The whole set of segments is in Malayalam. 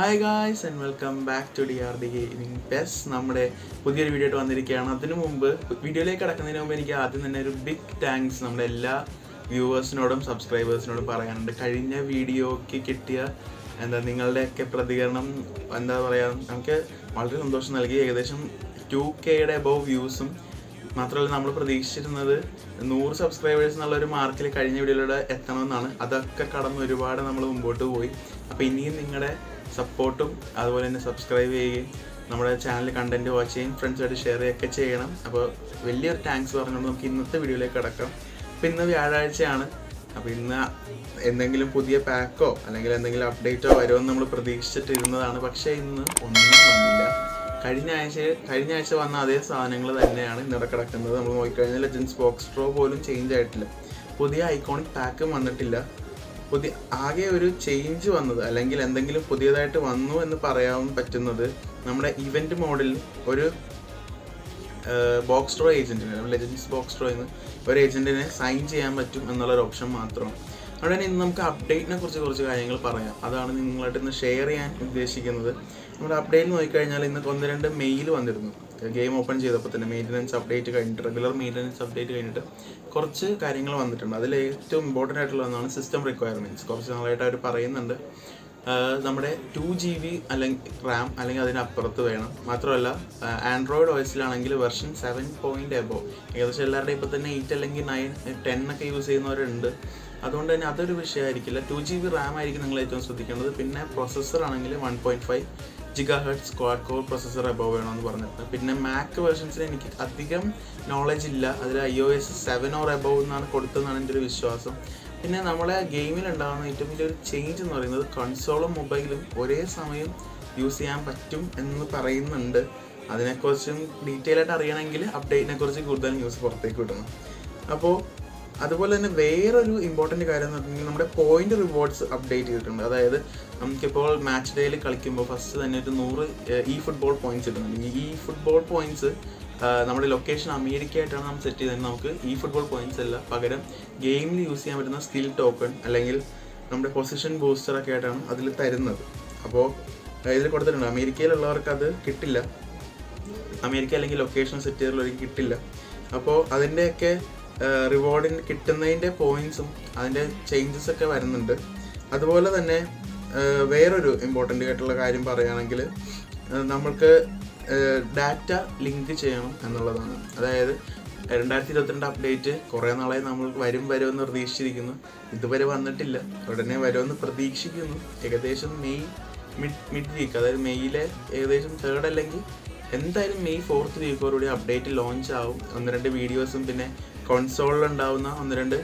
hi guys and welcome back to D R D gaming PES നമ്മുടെ പുതിയൊരു വീഡിയോ ആയിട്ട് വന്നിരിക്കുകയാണ് അതിനു മുമ്പ് വീഡിയോയിലേക്ക് കിടക്കുന്നതിന് മുമ്പ് എനിക്ക് ആദ്യം തന്നെ ഒരു ബിഗ് താങ്ക്സ് നമ്മുടെ എല്ലാ വ്യൂവേഴ്സിനോടും സബ്സ്ക്രൈബേഴ്സിനോടും പറയാനുണ്ട് കഴിഞ്ഞ വീഡിയോക്ക് കിട്ടിയ എന്താ നിങ്ങളുടെയൊക്കെ പ്രതികരണം എന്താ പറയുക നമുക്ക് വളരെ സന്തോഷം നൽകി ഏകദേശം ടു കെയുടെ അബവ് വ്യൂസും മാത്രമല്ല നമ്മൾ പ്രതീക്ഷിച്ചിരുന്നത് നൂറ് സബ്സ്ക്രൈബേഴ്സ് എന്നുള്ള ഒരു മാർക്കിൽ കഴിഞ്ഞ വീഡിയോയിലൂടെ എത്തണമെന്നാണ് അതൊക്കെ കടന്ന് ഒരുപാട് നമ്മൾ മുമ്പോട്ട് പോയി അപ്പോൾ ഇനിയും നിങ്ങളുടെ സപ്പോർട്ടും അതുപോലെ തന്നെ സബ്സ്ക്രൈബ് ചെയ്യുകയും നമ്മുടെ ചാനൽ കണ്ടന്റ് വാച്ച് ചെയ്യും ഫ്രണ്ട്സായിട്ട് ഷെയർ ചെയ്യുകയൊക്കെ ചെയ്യണം അപ്പോൾ വലിയൊരു താങ്ക്സ് പറഞ്ഞുകൊണ്ട് നമുക്ക് ഇന്നത്തെ വീഡിയോയിലേക്ക് കിടക്കാം അപ്പോൾ ഇന്ന് വ്യാഴാഴ്ചയാണ് അപ്പോൾ ഇന്ന് എന്തെങ്കിലും പുതിയ പാക്കോ അല്ലെങ്കിൽ എന്തെങ്കിലും അപ്ഡേറ്റോ വരുമെന്ന് നമ്മൾ പ്രതീക്ഷിച്ചിട്ടിരുന്നതാണ് പക്ഷേ ഇന്ന് ഒന്നും വന്നില്ല കഴിഞ്ഞ ആഴ്ച കഴിഞ്ഞ ആഴ്ച വന്ന അതേ സാധനങ്ങൾ തന്നെയാണ് ഇന്നിടെ കിടക്കുന്നത് നമ്മൾ നോക്കിക്കഴിഞ്ഞാൽ ലെജൻസ് ബോക്സ് സ്ട്രോ പോലും ചേഞ്ച് ആയിട്ടില്ല പുതിയ ഐക്കോണിക് പാക്കും വന്നിട്ടില്ല പുതിയ ആകെ ഒരു ചേഞ്ച് വന്നത് അല്ലെങ്കിൽ എന്തെങ്കിലും പുതിയതായിട്ട് വന്നു എന്ന് പറയാൻ പറ്റുന്നത് നമ്മുടെ ഇവന്റ് മോഡിൽ ഒരു box straw ഏജന്റിന് legends box straw എന്ന് ഒരു ഏജന്റിനെ സൈൻ ചെയ്യാൻ പറ്റും എന്നുള്ള ഒരു ഓപ്ഷൻ മാത്രമാണ് അവിടെ തന്നെ ഇന്ന് നമുക്ക് അപ്ഡേറ്റിനെ കുറിച്ച് കുറച്ച് കാര്യങ്ങൾ പറയാം അതാണ് നിങ്ങളായിട്ട് ഇന്ന് ഷെയർ ചെയ്യാൻ ഉദ്ദേശിക്കുന്നത് നമ്മുടെ അപ്ഡേറ്റ് നോക്കിക്കഴിഞ്ഞാൽ ഇന്ന് ഒന്ന് രണ്ട് മെയിൽ വന്നിരുന്നു ഗെയിം ഓപ്പൺ ചെയ്തപ്പോൾ തന്നെ മെയിൻ്റനൻസ് അപ്ഡേറ്റ് കഴിഞ്ഞിട്ട് റെഗുലർ മെയിൻ്റനൻസ് അപ്ഡേറ്റ് കഴിഞ്ഞിട്ട് കുറച്ച് കാര്യങ്ങൾ വന്നിട്ടുണ്ട് അതിൽ ഏറ്റവും ഇമ്പോർട്ടൻ്റ് ആയിട്ടുള്ള ഒന്നാണ് സിസ്റ്റം റിക്വയർമെൻറ്റ്സ് കുറച്ച് നാളായിട്ട് അവർ പറയുന്നുണ്ട് ആഹ് നമ്മുടെ ടു ജി ബി അല്ലെങ്കിൽ റാം അല്ലെങ്കിൽ അതിനപ്പുറത്ത് വേണം മാത്രമല്ല ആൻഡ്രോയിഡ് ഓയിസിലാണെങ്കിൽ വെർഷൻ സെവൻ പോയിന്റ് എബോ ഏകദേശം എല്ലാവരുടെയും ഇപ്പോൾ തന്നെ എയ്റ്റ് അല്ലെങ്കിൽ നയൻ ടെൻ ഒക്കെ യൂസ് ചെയ്യുന്നവരുണ്ട് അതുകൊണ്ട് തന്നെ അതൊരു വിഷയമായിരിക്കില്ല ടു ജി ബി റാം ആയിരിക്കും നിങ്ങൾ ഏറ്റവും ശ്രദ്ധിക്കേണ്ടത് പിന്നെ പ്രൊസസ്സർ ആണെങ്കിൽ one point five gigahertz quad core processor above വേണമെന്ന് പറഞ്ഞിട്ട് പിന്നെ മാക് വേർഷൻസിൽ എനിക്ക് അധികം നോളജ് ഇല്ല അതിൽ I O S seven or above എന്നാണ് കൊടുത്തതെന്നാണ് എൻ്റെ ഒരു വിശ്വാസം പിന്നെ നമ്മളെ ഗെയിമിൽ ഉണ്ടാകുന്ന ഏറ്റവും വലിയൊരു ചേഞ്ച് എന്ന് പറയുന്നത് കൺസോളും മൊബൈലും ഒരേ സമയം യൂസ് ചെയ്യാൻ പറ്റും എന്ന് പറയുന്നുണ്ട് അതിനെക്കുറിച്ചും ഡീറ്റെയിൽ ആയിട്ട് അറിയണമെങ്കിൽ അപ്ഡേറ്റിനെ കുറിച്ച് കൂടുതൽ ന്യൂസ് പുറത്തേക്ക് വിടണം അപ്പോൾ അതുപോലെ തന്നെ വേറൊരു ഇമ്പോർട്ടൻറ്റ് കാര്യം എന്ന് പറഞ്ഞാൽ നമ്മുടെ പോയിന്റ് റിവാർഡ്സ് അപ്ഡേറ്റ് ചെയ്തിട്ടുണ്ട് അതായത് നമുക്കിപ്പോൾ മാച്ച് ഡേയിൽ കളിക്കുമ്പോൾ ഫസ്റ്റ് തന്നെ ഒരു നൂറ് ഇ ഫുട്ബോൾ പോയിന്റ്സ് കിട്ടുന്നുണ്ട് ഈ ഫുട്ബോൾ പോയിന്റ്സ് നമ്മുടെ ലൊക്കേഷൻ അമേരിക്ക ആയിട്ടാണ് നമ്മൾ സെറ്റ് ചെയ്തത് നമുക്ക് ഈ ഫുട്ബോൾ പോയിന്റ്സ് അല്ല പകരം ഗെയിമിൽ യൂസ് ചെയ്യാൻ പറ്റുന്ന സ്കിൽ ടോക്കൺ അല്ലെങ്കിൽ നമ്മുടെ പൊസിഷൻ ബൂസ്റ്റർ ഒക്കെ ആയിട്ടാണ് അതിൽ തരുന്നത് അപ്പോൾ ഇതിൽ കൊടുത്തിട്ടുണ്ട് അമേരിക്കയിലുള്ളവർക്ക് അത് കിട്ടില്ല അമേരിക്ക അല്ലെങ്കിൽ ലൊക്കേഷൻ സെറ്റ് ചെയ്തിട്ടുള്ളവർക്ക് കിട്ടില്ല അപ്പോൾ അതിൻ്റെയൊക്കെ റിവാർഡിന് കിട്ടുന്നതിൻ്റെ പോയിന്റ്സും അതിൻ്റെ ചേഞ്ചസ് ഒക്കെ വരുന്നുണ്ട് അതുപോലെ തന്നെ ആഹ് വേറൊരു ഇമ്പോർട്ടൻ്റ് ആയിട്ടുള്ള കാര്യം പറയുകയാണെങ്കിൽ ആഹ് നമ്മൾക്ക് ഡാറ്റ ലിങ്ക് ചെയ്യണം എന്നുള്ളതാണ് അതായത് രണ്ടായിരത്തി ഇരുപത്തിരണ്ട് അപ്ഡേറ്റ് കുറേ നാളെ നമ്മൾ വരും വരുമെന്ന് പ്രതീക്ഷിച്ചിരിക്കുന്നു ഇതുവരെ വന്നിട്ടില്ല ഉടനെ വരുമെന്ന് പ്രതീക്ഷിക്കുന്നു ഏകദേശം മെയ് മിഡ് മിഡ് വീക്ക് അതായത് മെയ്യിലെ ഏകദേശം തേർഡ് അല്ലെങ്കിൽ എന്തായാലും മെയ് ഫോർത്ത് വീക്കോടുകൂടി അപ്ഡേറ്റ് ലോഞ്ച് ആവും ഒന്ന് രണ്ട് വീഡിയോസും പിന്നെ കൺസോളിൽ ഉണ്ടാവുന്ന ഒന്ന് രണ്ട്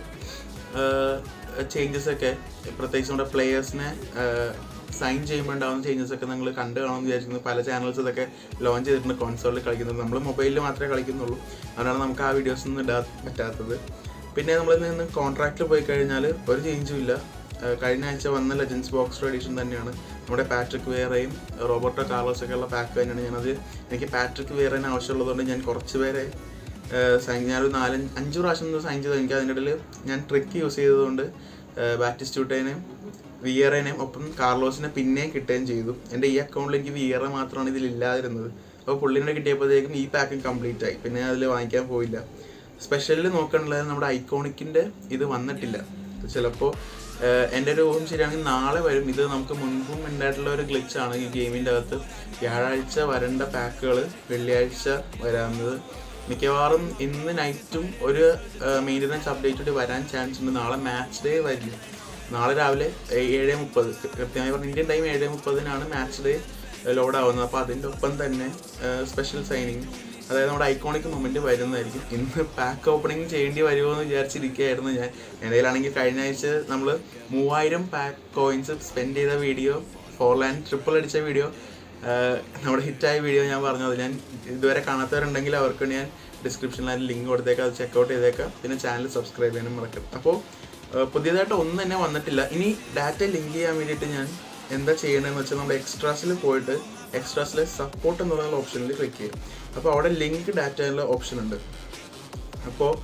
ചേഞ്ചസ് ഒക്കെ പ്രത്യേകിച്ച് നമ്മുടെ പ്ലേയേഴ്സിനെ സൈൻ ചെയ്യുമ്പോൾ ഉണ്ടാകുന്ന ചേഞ്ചസ് ഒക്കെ നിങ്ങൾ കണ്ടു കാണുമെന്ന് വിചാരിക്കുന്നു പല ചാനൽസ് ഇതൊക്കെ ലോഞ്ച് ചെയ്തിട്ടുണ്ട് കൺസോളിൽ കളിക്കുന്നത് നമ്മൾ മൊബൈലിൽ മാത്രമേ കളിക്കുന്നുള്ളൂ അതുകൊണ്ടാണ് നമുക്ക് ആ വീഡിയോസ് ഒന്നും ഇടാൻ പറ്റാത്തത് പിന്നെ നമ്മൾ നിന്ന് കോൺട്രാക്റ്റിൽ പോയി കഴിഞ്ഞാൽ ഒരു ചേഞ്ചും ഇല്ല ആഹ് കഴിഞ്ഞ ആഴ്ച വന്ന ലെജൻസ് ബോക്സ് എഡിഷൻ തന്നെയാണ് നമ്മുടെ പാട്രിക് വേറെയും റോബർട്ടോ കാർലോസ് ഒക്കെ ഉള്ള പാക്ക് തന്നെയാണ് ഞാനത് എനിക്ക് പാട്രിക് വേറേനെ ആവശ്യമുള്ളതുകൊണ്ട് ഞാൻ കുറച്ച് പേരെ സൈൻ ഞാനൊരു നാലഞ്ച് അഞ്ച് പ്രാവശ്യം സൈൻ ചെയ്തു എനിക്ക് അതിൻ്റെ ഇടയിൽ ഞാൻ ട്രിക്ക് യൂസ് ചെയ്തതുകൊണ്ട് ബാറ്റിസ്റ്റൂട്ടേനെയും വിയറേനെയും ഒപ്പം കാർലോസിനെ പിന്നെയും കിട്ടുകയും ചെയ്തു എൻ്റെ ഈ അക്കൗണ്ടിൽ എനിക്ക് വിയറ മാത്രമാണ് ഇതിൽ ഇല്ലാതിരുന്നത് അപ്പോൾ പുള്ളിനെ കിട്ടിയപ്പോഴത്തേക്കും ഈ പാക്കും കംപ്ലീറ്റ് ആയി പിന്നെ അതിൽ വാങ്ങിക്കാൻ പോയില്ല സ്പെഷ്യലിൽ നോക്കണുള്ളത് നമ്മുടെ ഐക്കോണിക്കിൻ്റെ ഇത് വന്നിട്ടില്ല ചിലപ്പോൾ എൻ്റെ ഒരു ഊഹം ശരിയാണെങ്കിൽ നാളെ വരും ഇത് നമുക്ക് മുൻപും ഉണ്ടായിട്ടുള്ള ഒരു ഗ്ലിച്ചാണ് ഈ ഗെയിമിൻ്റെ അകത്ത് വ്യാഴാഴ്ച വരേണ്ട പാക്കുകൾ വെള്ളിയാഴ്ച വരാവുന്നത് മിക്കവാറും ഇന്ന് നൈറ്റും ഒരു മെയിൻ്റനൻസ് അപ്ഡേറ്റ് കൂടി വരാൻ ചാൻസ് ഉണ്ട് നാളെ മാച്ച് ഡേ വരില്ല നാളെ രാവിലെ ഏഴ് മുപ്പത് കൃത്യമായി പറഞ്ഞ ഇന്ത്യൻ ടൈം ഏഴ് മുപ്പതിനാണ് മാച്ച് ഡേ ലോഡ് ആവുന്നത് അപ്പോൾ അതിൻ്റെ ഒപ്പം തന്നെ സ്പെഷ്യൽ സൈനിങ് അതായത് നമ്മുടെ ഐക്കോണിക് മൊമെന്റ് വരുന്നതായിരിക്കും ഇന്ന് പാക്ക് ഓപ്പണിംഗ് ചെയ്യേണ്ടി വരുമോ എന്ന് വിചാരിച്ചിരിക്കുകയായിരുന്നു ഞാൻ എന്തെങ്കിലാണെങ്കിൽ കഴിഞ്ഞ ആഴ്ച നമ്മൾ മൂവായിരം പാക്ക് കോയിൻസ് സ്പെൻഡ് ചെയ്ത വീഡിയോ ഫോർ ലാൻഡ് ട്രിപ്പിൾ അടിച്ച വീഡിയോ നമ്മുടെ ഹിറ്റായ വീഡിയോ ഞാൻ പറഞ്ഞത് ഞാൻ ഇതുവരെ കാണാത്തവരുണ്ടെങ്കിൽ അവർക്ക് ഞാൻ ഡിസ്ക്രിപ്ഷനിൽ അതിന് ലിങ്ക് കൊടുത്തേക്കാം അത് ചെക്കൗട്ട് ചെയ്തേക്കാം പിന്നെ ചാനൽ സബ്സ്ക്രൈബ് ചെയ്യാനും മറക്കും അപ്പോൾ പുതിയതായിട്ട് ഒന്നും തന്നെ വന്നിട്ടില്ല ഇനി ഡാറ്റ ലിങ്ക് ചെയ്യാൻ വേണ്ടിയിട്ട് ഞാൻ എന്താ ചെയ്യേണ്ടതെന്ന് വെച്ചാൽ നമ്മുടെ എക്സ്ട്രാസിൽ പോയിട്ട് എക്സ്ട്രാസിലെ സപ്പോർട്ട് എന്നുള്ള ഓപ്ഷനിൽ ക്ലിക്ക് ചെയ്യും അപ്പോൾ അവിടെ ലിങ്ക് ഡാറ്റ എന്നുള്ള ഓപ്ഷൻ ഉണ്ട് അപ്പോൾ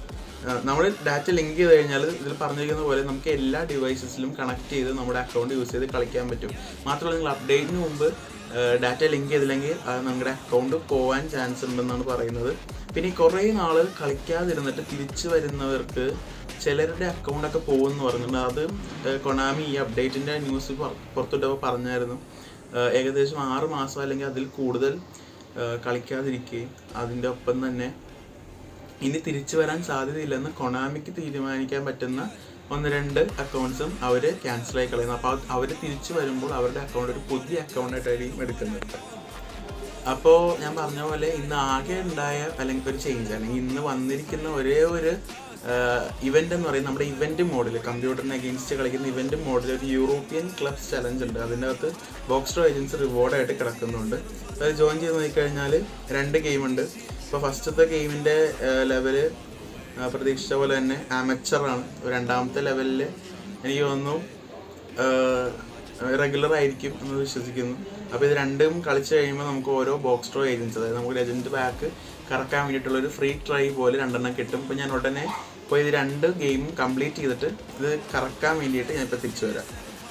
നമ്മൾ ഡാറ്റ ലിങ്ക് ചെയ്ത് കഴിഞ്ഞാൽ ഇതിൽ പറഞ്ഞിരിക്കുന്ന പോലെ നമുക്ക് എല്ലാ ഡിവൈസസിലും കണക്ട് ചെയ്ത് നമ്മുടെ അക്കൗണ്ട് യൂസ് ചെയ്ത് കളിക്കാൻ പറ്റും മാത്രമല്ല നിങ്ങൾ അപ്ഡേറ്റിന് മുമ്പ് ഡാറ്റ ലിങ്ക് ചെയ്തില്ലെങ്കിൽ അത് നിങ്ങളുടെ അക്കൗണ്ട് പോകാൻ ചാൻസ് ഉണ്ടെന്നാണ് പറയുന്നത് പിന്നെ ഈ കുറേ നാൾ കളിക്കാതിരുന്നിട്ട് തിരിച്ചു വരുന്നവർക്ക് ചിലരുടെ അക്കൗണ്ടൊക്കെ പോകുമെന്ന് പറഞ്ഞിട്ടുണ്ട് അത് ഏഹ്, കൊണാമി ഈ അപ്ഡേറ്റിൻ്റെ ന്യൂസ് പുറത്തുവിട്ടപ്പോൾ പറഞ്ഞായിരുന്നു ഏഹ്, ഏകദേശം ആറ് മാസം അല്ലെങ്കിൽ അതിൽ കൂടുതൽ ഏഹ്, കളിക്കാതിരിക്കുകയും അതിൻ്റെ ഒപ്പം തന്നെ ഇനി തിരിച്ചു വരാൻ സാധ്യതയില്ലെന്ന് കൊണാമിക്ക് തീരുമാനിക്കാൻ പറ്റുന്ന ഒന്ന് രണ്ട് അക്കൗണ്ട്സും അവർ ക്യാൻസൽ ആയി കളയുന്നു അപ്പോൾ അവർ തിരിച്ചു വരുമ്പോൾ അവരുടെ അക്കൗണ്ട് ഒരു പുതിയ അക്കൗണ്ടായിട്ടായിരിക്കും എടുക്കുന്നത് അപ്പോൾ ഞാൻ പറഞ്ഞ പോലെ ഇന്ന് ആകെ ഉണ്ടായ അല്ലെങ്കിൽ ഒരു ചേഞ്ച് അല്ലെങ്കിൽ ഇന്ന് വന്നിരിക്കുന്ന ഒരേ ഒരു ഇവന്റ് എന്ന് പറയുന്നത് നമ്മുടെ ഇവന്റ് മോഡിൽ കമ്പ്യൂട്ടറിന് അഗേൻസ്റ്റ് കളിക്കുന്ന ഇവന്റ് മോഡിൽ ഒരു യൂറോപ്യൻ ക്ലബ്സ് ചലഞ്ച് ഉണ്ട് അതിൻ്റെ അകത്ത് ബോക്സ് ഡ്രോ ഏജൻസി റിവാർഡായിട്ട് കിടക്കുന്നുണ്ട് അത് ജോയിൻ ചെയ്ത് നോക്കിക്കഴിഞ്ഞാൽ രണ്ട് ഗെയിം ഉണ്ട് ഇപ്പോൾ ഫസ്റ്റത്തെ ഗെയിമിൻ്റെ ലെവല് പ്രതീക്ഷിച്ച പോലെ തന്നെ amateur ആണ് രണ്ടാമത്തെ ലെവലിൽ എനിക്ക് തോന്നുന്നു റെഗുലർ ആയിരിക്കും എന്ന് വിശ്വസിക്കുന്നു അപ്പോൾ ഇത് രണ്ടും കളിച്ച് കഴിയുമ്പോൾ നമുക്ക് ഓരോ ബോക്സ് ഡ്രോ ഏജൻസ് അതായത് നമുക്ക് ലെജൻഡ് ബാക്ക് കറക്കാൻ വേണ്ടിയിട്ടുള്ള ഒരു ഫ്രീ ട്രൈ പോലെ രണ്ടെണ്ണം കിട്ടും അപ്പോൾ ഞാൻ ഉടനെ ഇപ്പോൾ ഇത് രണ്ട് ഗെയിമും കംപ്ലീറ്റ് ചെയ്തിട്ട് ഇത് കറക്കാൻ വേണ്ടിയിട്ട് ഞാൻ ഇപ്പോൾ തിരിച്ചു വരാം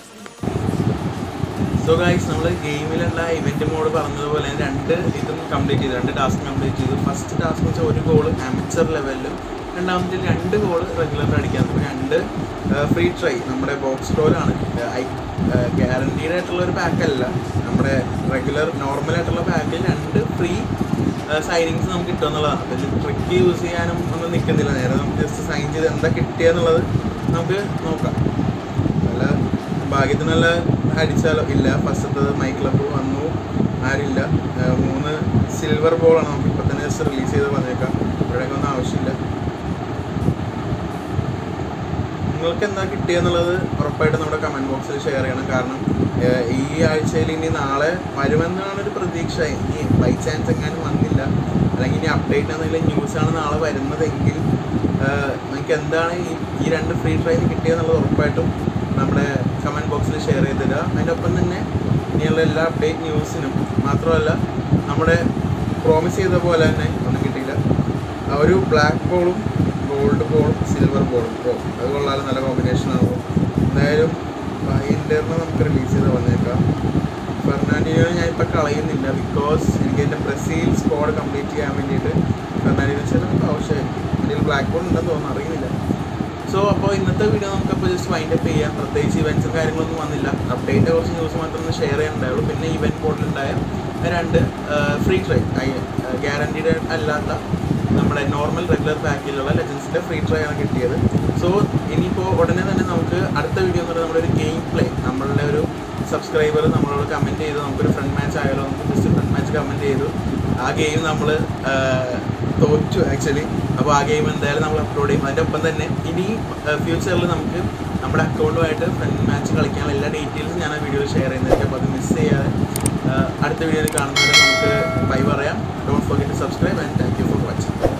സോ ഗൈസ് നമ്മൾ ഗെയിമിലുള്ള ഇവന്റ് മോഡ് പറഞ്ഞതുപോലെ തന്നെ രണ്ട് ഇതും കംപ്ലീറ്റ് ചെയ്തു രണ്ട് ടാസ്ക് കംപ്ലീറ്റ് ചെയ്തു ഫസ്റ്റ് ടാസ്ക് വെച്ചാൽ ഒരു ഗോൾ അമച്ചർ ലെവലിലും രണ്ടാമത്തെ രണ്ട് ഗോൾ റെഗുലർ അടിക്കാൻ അപ്പോൾ രണ്ട് ഫ്രീ ട്രൈ നമ്മുടെ ബോക്സ് സ്ട്രോയിലാണ് ഗ്യാരണ്ടീഡ് ആയിട്ടുള്ള ഒരു പാക്കല്ല നമ്മുടെ റെഗുലർ നോർമൽ ആയിട്ടുള്ള പാക്കിൽ രണ്ട് ഫ്രീ സൈനിങ്സ് നമുക്ക് കിട്ടുക എന്നുള്ളതാണ് അപ്പോൾ ഇതിൽ ട്രിക്ക് യൂസ് ചെയ്യാനും ഒന്നും നിൽക്കുന്നില്ല നേരെ നമുക്ക് ജസ്റ്റ് സൈൻ ചെയ്ത് എന്താ കിട്ടിയെന്നുള്ളത് നമുക്ക് നോക്കാം നല്ല ഭാഗ്യത്തിന് നല്ല അടിച്ചാലോ ഇല്ല ഫസ്റ്റത്തത് മൈ ക്ലബ് വന്നു ആരില്ല ആ, മൂന്ന് സിൽവർ ബോളാണ് നമുക്ക് ഇപ്പം തന്നെ ജസ്റ്റ് റിലീസ് ചെയ്ത് പറഞ്ഞേക്കാം ഇവിടെയൊക്കെ ഒന്നും ആവശ്യമില്ല നിങ്ങൾക്ക് എന്താ കിട്ടിയെന്നുള്ളത് ഉറപ്പായിട്ട് നമ്മുടെ കമൻറ്റ് ബോക്സിൽ ഷെയർ ചെയ്യണം കാരണം ആ, ഈ ആഴ്ചയിൽ ഇനി നാളെ വരുമെന്നാണ് ഒരു പ്രതീക്ഷ ഇനി ബൈ ചാൻസ് എങ്ങാനും വന്നില്ല അല്ലെങ്കിൽ ഇനി അപ്ഡേറ്റ് എന്തെങ്കിലും ന്യൂസാണ് നാളെ വരുന്നതെങ്കിൽ നിങ്ങൾക്ക് എന്താണ് ഈ ഈ രണ്ട് ഫ്രീ ട്രയൽ കിട്ടിയെന്നുള്ളത് ഉറപ്പായിട്ടും നമ്മുടെ കമൻറ്റ് ബോക്സിൽ ഷെയർ ചെയ്തിടുക അതിൻ്റെ ഒപ്പം തന്നെ ഇനിയുള്ള എല്ലാ അപ്ഡേറ്റ് ന്യൂസിനും മാത്രമല്ല നമ്മുടെ പ്രോമിസ് ചെയ്ത പോലെ തന്നെ ഒന്നും കിട്ടിയില്ല ആ ഒരു ബ്ലാക്ക് ബോളും ഗോൾഡ് ബോളും സിൽവർ ബോളും ഓ അത് കൊള്ളാലും നല്ല കോമ്പിനേഷൻ ആകും എന്തായാലും ഇന്റർന്ന് നമുക്ക് റിലീസ് ചെയ്ത് വന്നേക്കാം ഫെർണാൻഡിനോ ഞാൻ ഇപ്പം കളയുന്നില്ല ബിക്കോസ് എനിക്ക് എൻ്റെ ബ്രസീൽ സ്ക്വാഡ് കംപ്ലീറ്റ് ചെയ്യാൻ വേണ്ടിയിട്ട് ഫെർണാൻഡിനോ ചിലപ്പോൾ ആവശ്യമായിരിക്കും എൻ്റെ ബ്ലാക്ക് ബോൾ ഉണ്ടെന്ന് തോന്നുന്നു അറിയുന്നില്ല സോ അപ്പോൾ ഇന്നത്തെ വീഡിയോ നമുക്കപ്പോൾ ജസ്റ്റ് വൈൻഡ് അപ്പ് ചെയ്യാം പ്രത്യേകിച്ച് ഇവൻറ്റ്സും കാര്യങ്ങളൊന്നും വന്നില്ല അപ്ഡേറ്റ് കുറച്ച് ന്യൂസ് മാത്രം ഒന്ന് ഷെയർ ചെയ്യാനുണ്ടായുള്ളൂ പിന്നെ ഇവൻറ്റ് ബോർഡിലുണ്ടായ രണ്ട് ഫ്രീ ട്രൈ ഗ്യാരണ്ടീഡ് അല്ലാത്ത നമ്മുടെ നോർമൽ റെഗുലർ പാക്കിലുള്ള ലെജൻസിൻ്റെ ഫ്രീ ട്രൈ ആണ് കിട്ടിയത് സോ ഇനിയിപ്പോൾ ഉടനെ തന്നെ നമുക്ക് അടുത്ത വീഡിയോ എന്ന് പറയുന്നത് നമ്മുടെ ഒരു ഗെയിം പ്ലേ നമ്മളുടെ ഒരു സബ്സ്ക്രൈബർ നമ്മളോട് കമൻറ്റ് ചെയ്തു നമുക്കൊരു ഫ്രണ്ട് മാച്ച് ആയാലോ നമുക്ക് ജസ്റ്റ് ഫ്രണ്ട് മാച്ച് കമൻറ്റ് ചെയ്തു ആ ഗെയിം നമ്മൾ തോറ്റു ആക്ച്വലി അപ്പോൾ ആ ഗെയിം എന്തായാലും നമ്മൾ അപ്ലോഡ് ചെയ്യും അതിൻ്റെ ഒപ്പം തന്നെ ഇനി ഫ്യൂച്ചറിൽ നമുക്ക് നമ്മുടെ അക്കൗണ്ടുമായിട്ട് ഫ്രണ്ട് മാച്ച് കളിക്കാനുള്ള എല്ലാ ഡീറ്റെയിൽസും ഞാൻ ആ വീഡിയോയിൽ ഷെയർ ചെയ്യുന്നതായിരിക്കും അപ്പോൾ അത് മിസ് ചെയ്യാതെ ആ, അടുത്ത വീഡിയോയിൽ കാണുന്നവരെ നമുക്ക് ബൈ പറയാം don't forget to subscribe and thank you for watching